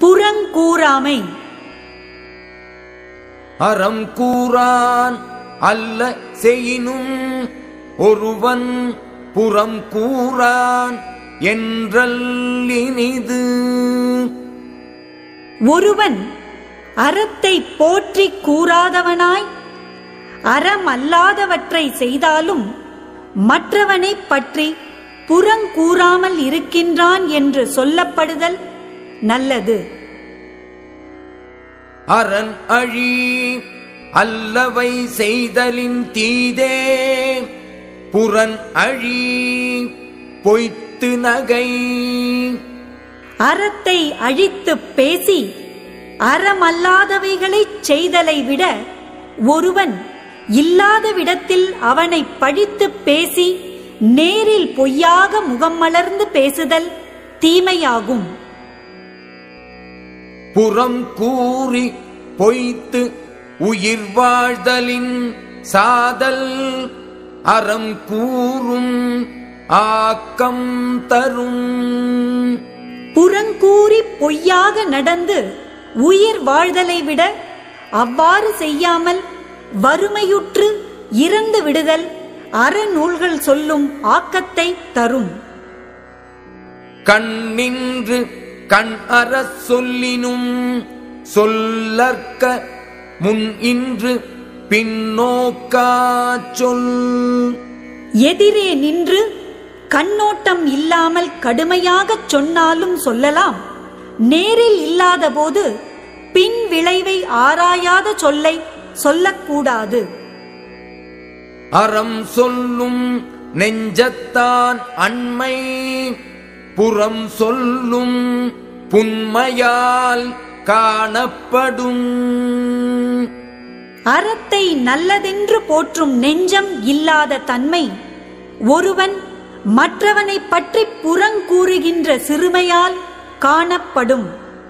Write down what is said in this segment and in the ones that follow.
புறங்கூறாமை அறம் கூறான் அல்ல செய்யினும் ஒருவன் புறம் கூறான் என்றல்லினிது ஒருவன் அறத்தை போற்றி கூறாதவனாய் அறமல்லாதவற்றை செய்தாலும் மற்றவனைப் பற்றி புறங்கூறாமல் இருக்கின்றான் என்று சொல்லப்படுதல் நல்லது அரண் அழி அல்லவை செய்தலின் தீதே புறன் அழி பொய்த்து நகை அறத்தை அழித்துப் பேசி அறமல்லாதவைகளைச் செய்தலை விட ஒருவன் இல்லாத விடத்தில் அவனைப் பழித்துப் பேசி நேரில் பொய்யாக முகம் மலர்ந்து பேசுதல் தீமையாகும் புறம் கூறி பொய்த்து உயிர் வாழ்தலின் சாதல் அறம் கூறும் ஆக்கம் தரும் புறங்கூறி பொய்யாக நடந்து உயிர் வாழ்தலை விட அவ்வாறு செய்யாமல் வறுமையுற்று இறந்து விடுதல் அறநூல்கள் சொல்லும் ஆக்கத்தை தரும் கண்ணின்று கண் அற சொல்லினும் சொல்லற்க முன் இன்று பின்னோக்கா சொல் எதிரே நின்று கண்ணோட்டம் இல்லாமல் கடுமையாகச் சொன்னாலும் சொல்லலாம் நேரில் இல்லாதபோது பின் விளைவை ஆராயாத சொல்லை சொல்லக்கூடாது அறம் சொல்லும் நெஞ்சத்தான் அண்மை புறம் சொல்லும் புன்மையால் காணப்படும் அறத்தை நல்லதென்று போற்றும் நெஞ்சம் இல்லாத தன்மை ஒருவன் மற்றவனைப் பற்றி புறங்கூறுகின்ற சிறுமையால் காணப்படும்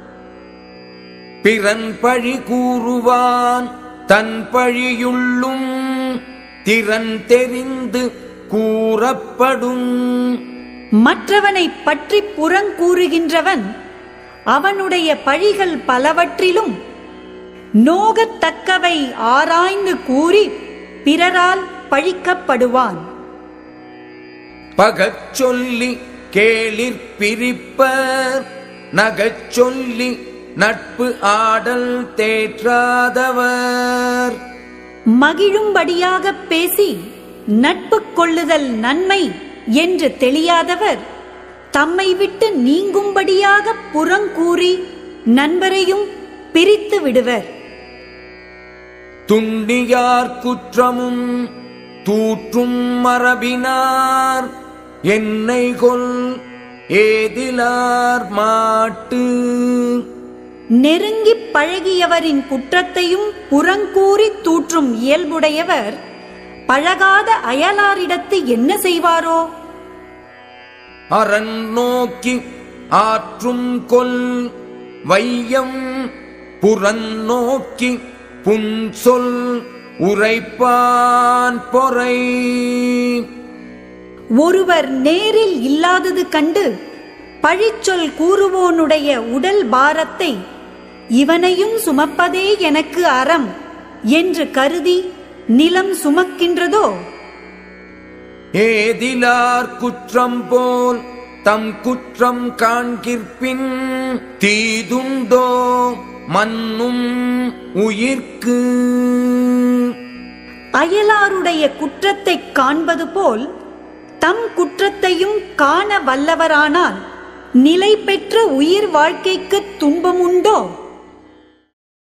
பிறன் பழி கூறுவான் தன் பழியுள்ளும் திறன் தெரிந்து கூறப்படும் மற்றவனைப் பற்றி புறங்கூறுகின்றவன் அவனுடைய பழிகள் பலவற்றிலும் நோகத்தக்கவை ஆராய்ந்து கூறி பிறரால் பழிக்கப்படுவான் பகச் சொல்லி கேளிர் பிரிப்பர் நகச் சொல்லி நட்பு ஆடல் தேற்றாதவர் மகிழும்படியாகப் பேசி நட்பு கொள்ளுதல் நன்மை என்று தெளியாதவர் தம்மை விட்டு நீங்கும்படியாக புறங்கூறி நண்பரையும் பிரித்து விடுவர் துண்டியார் குற்றமும் தூற்றும் மரபினார் என்னை கொல் ஏதிலார் மாட்டு நெருங்கிப் பழகியவரின் குற்றத்தையும் புறங்கூறி தூற்றும் இயல்புடையவர் பழகாத அயலாரிடத்து என்ன செய்வாரோ அரண் நோக்கி ஆற்றும் கொல் வையம் புறநோக்கி புன்சொல் உரைப்பான் பொறை ஒருவர் நேரில் இல்லாதது கண்டு பழிச்சொல் கூறுவோனுடைய உடல் பாரத்தை இவனையும் சுமப்பதே எனக்கு அறம் என்று கருதி நிலம் சுமக்கின்றதோ ஏதிலார் குற்றம் போல் தம் குற்றம் காண்கிற்பின் தீதுண்டோ மன்னும் உயிர்க்கு அயலாருடைய குற்றத்தைக் காண்பது போல் தம் குற்றத்தையும் காண வல்லவரானால் நிலை பெற்ற உயிர் வாழ்க்கைக்குத் துன்பமுண்டோ